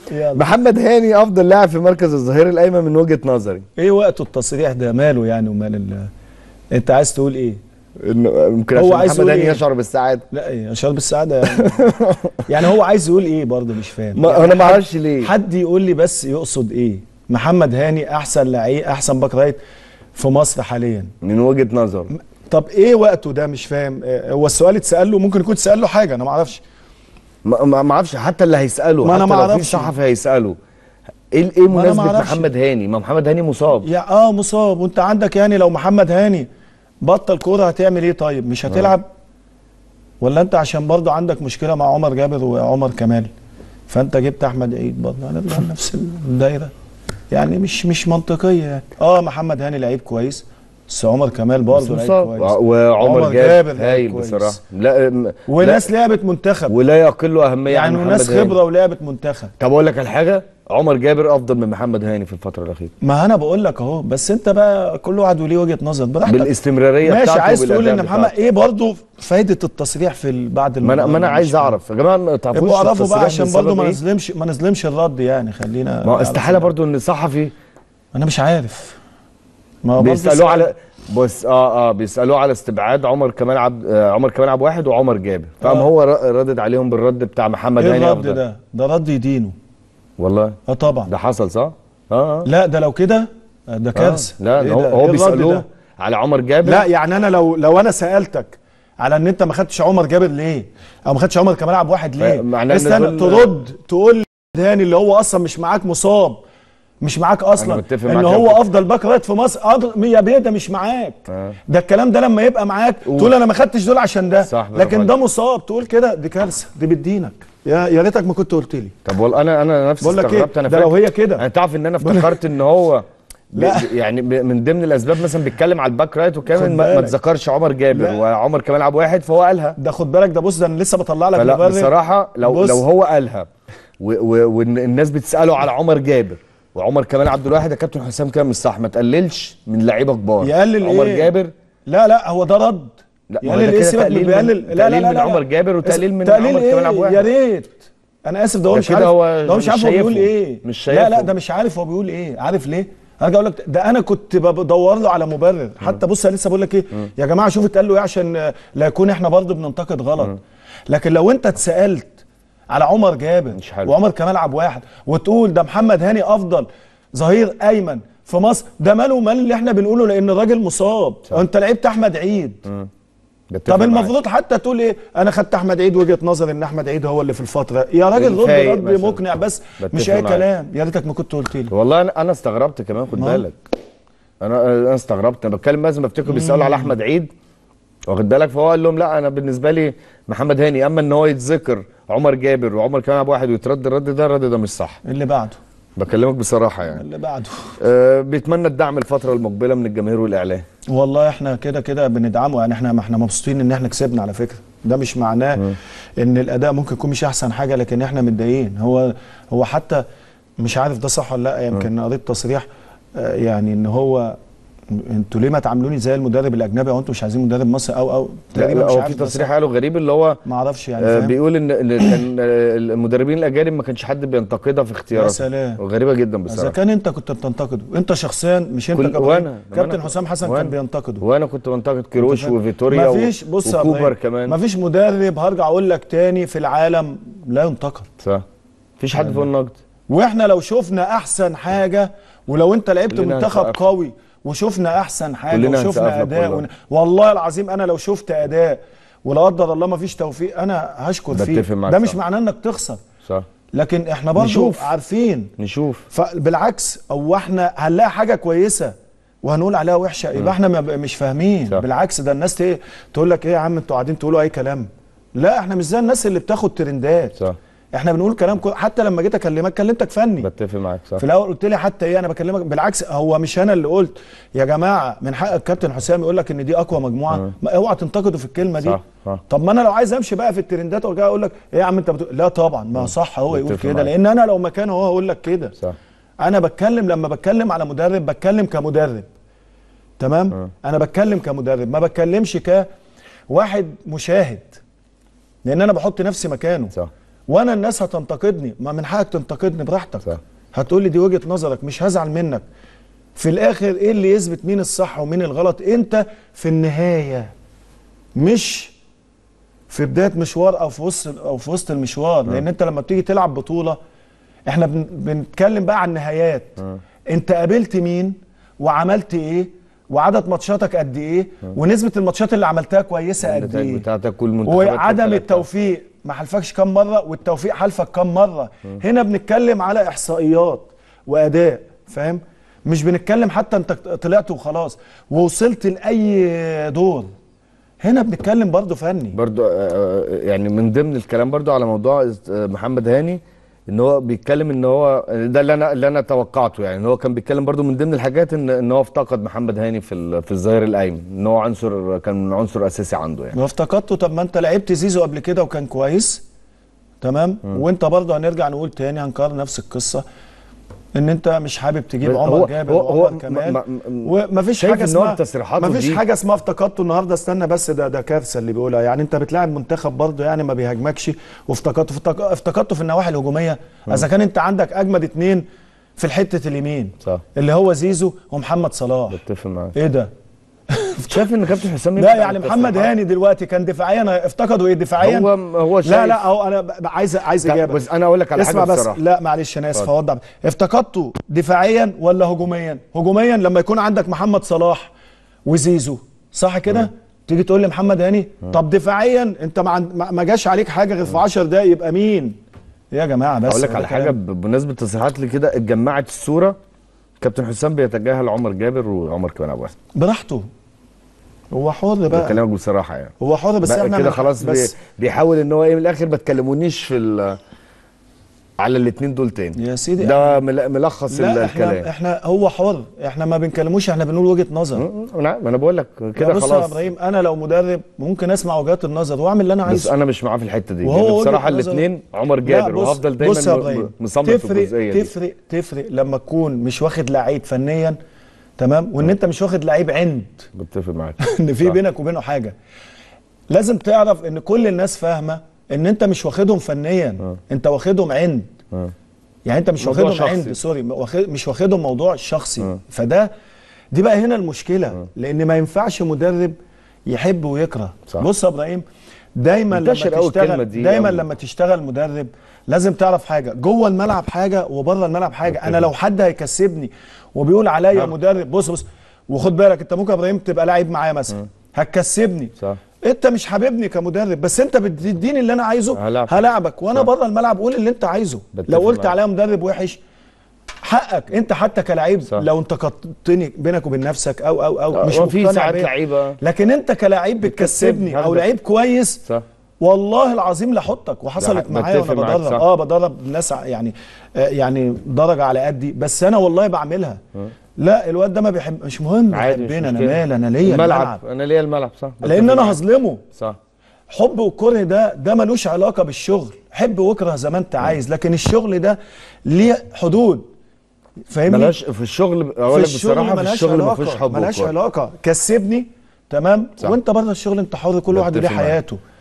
يلا. محمد هاني افضل لاعب في مركز الظهير الايمن من وجهه نظري ايه وقته التصريح ده ماله يعني ومال ال... انت عايز تقول ايه انه ممكن هو عشان عايز محمد يقول هاني إيه؟ يشعر بالسعاده لا ايه عشان بالسعاده يعني يعني هو عايز يقول ايه برضه مش فاهم ما يعني انا ما اعرفش ليه حد يقول لي بس يقصد ايه محمد هاني احسن لعيب احسن باك رايت في مصر حاليا من وجهه نظره طب ايه وقته ده مش فاهم آه، هو السؤال اتسال له ممكن يكون اتسال له حاجه انا ما اعرفش ما ما ما اعرفش حتى اللي هيساله ما أنا حتى ما لو في أعرفش. صحفي هيساله ايه ايه ما أنا ما مناسبه أعرفش. محمد هاني ما محمد هاني مصاب يا اه مصاب وانت عندك يعني لو محمد هاني بطل كوره هتعمل ايه طيب مش هتلعب ولا انت عشان برضه عندك مشكله مع عمر جابر وعمر كمال فانت جبت احمد عيد برضه هنرجع لنفس الدايره يعني مش مش منطقيه يعني اه محمد هاني لعيب كويس بس عمر كمال بس برضه لعيب مصاب كويس وعمر عمر جابر جابر لعيب هايل كويس. بصراحه لا م- وناس لعبت منتخب ولا يقل اهميه يعني عن محمد وناس هاني. خبره ولعبت منتخب طب اقول لك على حاجه عمر جابر افضل من محمد هاني في الفتره الاخيره ما انا بقول لك اهو بس انت بقى كل واحد وليه وجهه نظر براحتك بالاستمراريه ماشي بتاعته عايز تقول وبالأداء ان محمد بتاعته. ايه برضه فايده التصريح في ال- بعد ما انا المباراة ما انا مش عايز فاهم. اعرف يا جماعه ما تعرفوش يبقوا اعرفوا التصريح بقى عشان بسبب برضه ما إيه؟ نظلمش ما نظلمش الرد يعني خلينا ما هو نعرف استحاله يعني. برضو ان صحفي انا مش عارف ما هو برضه بيسالوه السؤال- على بص اه اه بيسالوه على استبعاد عمر كمال عبد آه عمر كمال عبد واحد وعمر جابر فقام آه. هو ر- ردد عليهم بالرد بتاع محمد ايه هاني الرد افضل ده ده رد يدينه والله اه طبعا ده حصل صح؟ اه اه لا ده لو كده ده كارثه آه. لا إيه هو, ده؟ هو إيه الرد بيسالوه ده؟ على عمر جابر لا يعني انا لو لو انا سالتك على ان انت ما خدتش عمر جابر ليه او ما خدتش عمر كمال عبد واحد ليه معناه إن استنى دول- ترد تقول لي داني اللي هو اصلا مش معاك مصاب مش معاك اصلا متفق ان معاك هو أوي. افضل باك رايت في مصر أفضل- يا بيه ده مش معاك آه. ده الكلام ده لما يبقى معاك تقول انا ما خدتش دول عشان ده صح، برافو لكن عليك. ده مصاب تقول كده دي كارثه دي بتدينك يا يا ريتك ما كنت قلت لي طب والله انا انا نفسي بقول لك ايه استغربت انا ده لو فاكر هي كده انا تعرف ان انا افتكرت ان هو ب- لا. ب- يعني ب- من ضمن الاسباب مثلا بيتكلم على الباك رايت خد وكمان ما, ما بالك. تذكرش عمر جابر لا. وعمر كمال عبد واحد فهو قالها ده خد بالك ده بص ده انا لسه بطلع لك فلا مبرر بصراحه لو بص. لو هو قالها و- و- والناس بتساله على عمر جابر وعمر كمال عبد الواحد يا كابتن حسام كده مش صح ما تقللش من لعيبه كبار يقلل عمر إيه؟ جابر لا لا هو ده رد لا، ما هو يقلل ده ايه كده سيبك من تقليل من- بيقلل لا لا تقليل لا من لا عمر جابر وتقليل من تقليل عمر كمال عبد ايه الواحد. يا ريت انا اسف ده هو ده مش كده عارف هو ده هو مش مش عارف هو بيقول شايفه. ايه مش لا لا شايفه. ده مش عارف هو بيقول ايه عارف ليه ارجع اقول لك ده انا كنت بدور له على مبرر حتى بص انا لسه بقول لك ايه يا جماعه شوف اتقال له ايه عشان آه، لا يكون احنا برضه بننتقد غلط لكن لو انت اتسالت على عمر جابر مش حلو. وعمر كمال عبد واحد وتقول ده محمد هاني افضل ظهير ايمن في مصر ده ماله مال اللي احنا بنقوله لان الراجل مصاب انت لعبت احمد عيد بتفق طب معاك. المفروض حتى تقول ايه انا خدت احمد عيد وجهه نظر ان احمد عيد هو اللي في الفتره يا راجل رد الفايق رد مثلاً. مقنع بس بتفق مش اي معاك. كلام يا ريتك ما كنت قلت لي والله انا انا استغربت كمان خد ما- بالك انا انا استغربت انا بتكلم لازم بفتكر بيسالوا على احمد عيد واخد بالك فهو قال لهم لا انا بالنسبه لي محمد هاني اما ان هو يتذكر عمر جابر وعمر كمال عبد واحد ويترد الرد ده الرد ده مش صح اللي بعده بكلمك بصراحه يعني اللي بعده أه بيتمنى الدعم الفتره المقبله من الجماهير والاعلام والله احنا كده كده بندعمه يعني احنا ما احنا مبسوطين ان احنا كسبنا على فكره ده مش معناه ان الاداء ممكن يكون مش احسن حاجه لكن احنا متضايقين هو هو حتى مش عارف ده صح ولا لا يمكن قريت تصريح آه، يعني ان هو انتوا ليه ما تعاملوني زي المدرب الاجنبي او انتوا مش عايزين مدرب مصري او او لا تقريبا لا مش هو عارف في ده تصريح صح. قاله غريب اللي هو ما اعرفش يعني آه فاهم؟ بيقول ان إن كان آه، المدربين الاجانب ما كانش حد بينتقدها في اختياراته سلام. غريبه جدا اذا بصراحه كان انت كنت بتنتقده انت شخصيا مش انت كل- كابتن وأنا- كابتن وأنا- حسام حسن وأنا- كان بينتقده وانا كنت بنتقد كيروش فاهم؟ وفيتوريا مفيش بص يا وكوبر إبراهيم، كمان مفيش مدرب هرجع اقول لك تاني في العالم لا ينتقد صح مفيش حد فوق النقد واحنا لو شفنا احسن حاجه ولو انت لعبت كلنا منتخب هنسقف. قوي وشفنا احسن حاجه كلنا هنسقف وشفنا لك اداء والله. ون... والله العظيم انا لو شفت اداء ولا قدر الله ما فيش توفيق انا هشكر فيه بتفق معاك ده مش صح. معناه انك تخسر صح لكن احنا برضو نشوف. عارفين نشوف فبالعكس او احنا هنلاقي حاجه كويسه وهنقول عليها وحشه يبقى احنا ما- مش فاهمين صح. بالعكس ده الناس ت- تقول لك ايه يا عم انتوا قاعدين تقولوا اي كلام لا احنا مش زي الناس اللي بتاخد ترندات صح احنا بنقول كلام كو... حتى لما جيت اكلمك كلمتك فني بتفق معاك صح في الاول قلت لي حتى ايه انا بكلمك بالعكس هو مش انا اللي قلت يا جماعه من حق الكابتن حسام يقول لك ان دي اقوى مجموعه ما اوعى تنتقدوا في الكلمه دي صح، صح. طب ما انا لو عايز امشي بقى في الترندات وارجع اقول لك ايه يا عم انت بتقول لا طبعا ما صح هو يقول متفق كده معاك. لان انا لو مكانه هو هقول لك كده صح انا بتكلم لما بتكلم على مدرب بتكلم كمدرب تمام انا بتكلم كمدرب ما بتكلمش كواحد مشاهد لان انا بحط نفسي مكانه صح وانا الناس هتنتقدني ما من حقك تنتقدني براحتك صح. هتقول لي دي وجهه نظرك مش هزعل منك في الاخر ايه اللي يثبت مين الصح ومين الغلط انت في النهايه مش في بدايه مشوار او في وسط او في وسط المشوار لان انت لما بتيجي تلعب بطوله احنا بن- بنتكلم بقى عن النهايات انت قابلت مين وعملت ايه وعدد ماتشاتك قد ايه ونسبه الماتشات اللي عملتها كويسه قد النتائج ايه بتاعتك والمنتخبات وعدم اللي التوفيق ما حلفكش كم مره والتوفيق حلفك كم مره هنا بنتكلم على احصائيات واداء فاهم مش بنتكلم حتى انت طلعت وخلاص ووصلت لاي دور هنا بنتكلم برضو فني برضو آه، آه، يعني من ضمن الكلام برضو على موضوع آه، محمد هاني ان هو بيتكلم ان هو ده اللي انا اللي انا توقعته يعني ان هو كان بيتكلم برضو من ضمن الحاجات ان ان هو افتقد محمد هاني في ال- في الظهير الايمن ان هو عنصر كان عنصر اساسي عنده يعني وافتقدته طب ما انت لعبت زيزو قبل كده وكان كويس تمام وانت برضه هنرجع نقول تاني هنكرر نفس القصه ان انت مش حابب تجيب هو- عمر جابر هو- هو وعمر م- كمال م- م- ومفيش شايف حاجه ان هو اسمها تصريحاته مفيش دي- حاجه اسمها افتقدته النهارده استنى بس ده ده كارثه اللي بيقولها يعني انت بتلاعب منتخب برضه يعني ما بيهاجمكش وافتقدته افتق- افتقدته في النواحي الهجوميه اذا كان انت عندك اجمد اتنين في الحته اليمين صح. اللي هو زيزو ومحمد صلاح بتفق معاك ايه ده شايف ان كابتن حسام لا يمكن يعني على محمد التصريحات. هاني دلوقتي كان دفاعيا افتقدوا ايه دفاعيا هو هو شايف لا لا هو انا ب- ب- عايز عايز لا، اجابه بس انا اقول لك على اسمع حاجه بس بصراحه لا معلش انا اسف اوضح افتقدته دفاعيا ولا هجوميا هجوميا لما يكون عندك محمد صلاح وزيزو صح كده تيجي تقول لي محمد هاني طب دفاعيا انت ما عند- ما ما جاش عليك حاجه غير في 10 دقايق يبقى مين يا جماعه بس اقول لك هو على ده حاجه كلام. ب- بمناسبه التصريحات اللي كده اتجمعت الصوره كابتن حسام بيتجاهل عمر جابر وعمر كمان ابو حسن براحته هو حر بقى بكلمك بصراحه يعني هو حر بس بقى احنا كده من- خلاص بي بس بيحاول ان هو ايه من الاخر ما تكلمونيش في ال- على الاثنين دول تاني يا سيدي ده مل- ملخص ال- لا احنا الكلام احنا هو حر احنا ما بنكلموش احنا بنقول وجهه نظر م- انا ما انا بقول لك كده كده بص يا خلاص ابراهيم انا لو مدرب ممكن اسمع وجهات النظر واعمل اللي انا بس عايزه انا مش معاه في الحته دي وهو لان وجهة بصراحه نظر- الاثنين عمر لا، جابر بص- وهفضل دايما بص يا م- إبراهيم، م- مصمم في تفرق الجزئيه دي تفرق تفرق لما تكون مش واخد لعيب فنيا تمام وان انت مش واخد لعيب عند بتفق معاك ان في صح. بينك وبينه حاجه لازم تعرف ان كل الناس فاهمه ان انت مش واخدهم فنيا انت واخدهم عند آه. يعني انت مش موضوع واخدهم شخصي. عند سوري واخد مش واخدهم موضوع شخصي فده دي بقى هنا المشكله لان ما ينفعش مدرب يحب ويكره صح. بص يا ابراهيم دايما لما منتشر أوي الكلمة تشتغل دي دايما أوي. لما تشتغل مدرب لازم تعرف حاجه جوه الملعب حاجه وبره الملعب حاجه انا لو حد هيكسبني وبيقول عليا نعم. مدرب بص بص وخد بالك انت ممكن يا ابراهيم تبقى لاعب معايا مثلا هتكسبني صح انت مش حاببني كمدرب بس انت بتديني اللي انا عايزه هلعبك. هلاعبك وانا صح. بره الملعب قول اللي انت عايزه بتفق لو قلت معاك. عليا مدرب وحش حقك انت حتى كلاعب صح. لو انتقدتني بينك وبين نفسك او او او آه، مش وفي مقتنع ساعات بيا. لعيبه لكن انت كلاعب بتكسبني او هاخدك. لعيب كويس صح والله العظيم لاحطك وحصلت ده معايا بتفق وانا معاك، بدرب صح. اه بدرب ناس ع- يعني آه يعني درجه على قدي بس انا والله بعملها لا الواد ده ما بيحب مش مهم عادي مش بيحبني انا مشكلة. مال انا ليا الملعب الملعب انا ليا الملعب صح لان بتفق انا معاك. هظلمه صح حب والكره ده ده ملوش علاقه بالشغل حب واكره زي ما انت عايز لكن الشغل ده ليه حدود فاهمني ملاش في الشغل في اقول لك الشغل بصراحه في ملهاش الشغل علاقه مفيش حب ملهاش وكره. علاقه كسبني تمام صح. وانت بره الشغل انت حر كل واحد ليه بتفق معاك. حياته